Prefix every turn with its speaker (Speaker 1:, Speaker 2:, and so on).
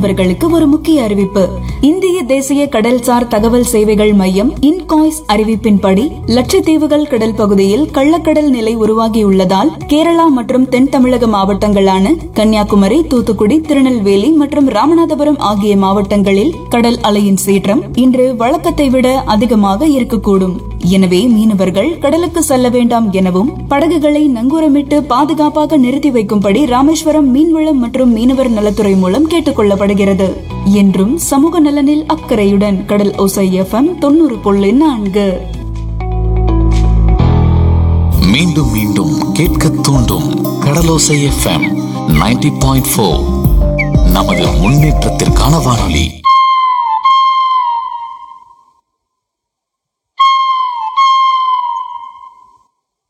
Speaker 1: மீனவர்களுக்கு ஒரு முக்கிய அறிவிப்பு இந்திய தேசிய கடல்சார் தகவல் சேவைகள் மையம் இன்காய்ஸ் அறிவிப்பின்படி லட்சத்தீவுகள் கடல் பகுதியில் கள்ளக்கடல் நிலை உருவாகியுள்ளதால் கேரளா மற்றும் தென் தமிழக மாவட்டங்களான கன்னியாகுமரி தூத்துக்குடி திருநெல்வேலி மற்றும் ராமநாதபுரம் ஆகிய மாவட்டங்களில் கடல் அலையின் சீற்றம் இன்று வழக்கத்தை விட அதிகமாக இருக்கக்கூடும் எனவே மீனவர்கள் கடலுக்கு செல்ல வேண்டாம் எனவும் படகுகளை நங்கூரமிட்டு பாதுகாப்பாக நிறுத்தி வைக்கும்படி ராமேஸ்வரம் மீன்வளம் மற்றும் மீனவர் நலத்துறை மூலம் கேட்டுக் கொள்ளப்படுகிறது என்றும் சமூக நலனில் அக்கறையுடன் கடல் ஓசை எஃப்எம் தொண்ணூறு புள்ளி நான்கு
Speaker 2: மீண்டும் மீண்டும் கேட்க தூண்டும் Kadalosai FM ninety point four நமது முன்னேற்றத்திற்கான வானொலி